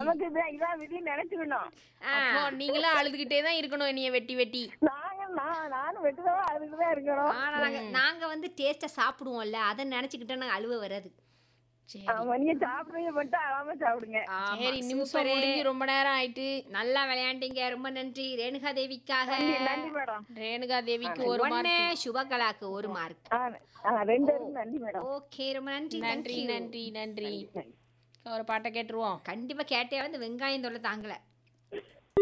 நமக்கு இதான் இதான் விதி நினைச்சுக்கணும் ஆ, அப்போ நீங்களும் அழுதுகிட்டே தான் இருக்கணும் என்னைய வெட்டி வெட்டி நாங்க நான் நானும் வெட்டுதான் அதுக்குதான் இருக்கணும் ஆனா நாங்க நாங்க வந்து டேஸ்டா சாப்பிடுவோம்ல அதை நினைச்சுக்கிட்டா நாங்க அழுவ வராது சரி ஆமா நீங்க சாப்பிடுறீங்க மட்டும் அழாம சாப்பிடுங்க ஆமா, சரி நிமிஷம் சூப்பரு. முடிஞ்சு ரொம்ப நேரம் ஆயிட்டு நல்லா விளையாண்டீங்க ரொம்ப நன்றி ரேணுகா தேவிக்காக நன்றி நன்றி மேடம் ரேணுகா தேவிக்கு ஒரு ஒன்னு மார்க் சுபகலாக்கு ஒரு மார்க் ஆ ஆ, ரெண்டு பேரும் நன்றி மேடம் ஓகே ரொம்ப நன்றி நன்றி நன்றி நன்றி நன்றி ஒரு பாட்டை கேட்டுருவோம் கண்டிப்பா கேட்டே வந்து வெங்காயம் தொல்லை தாங்கல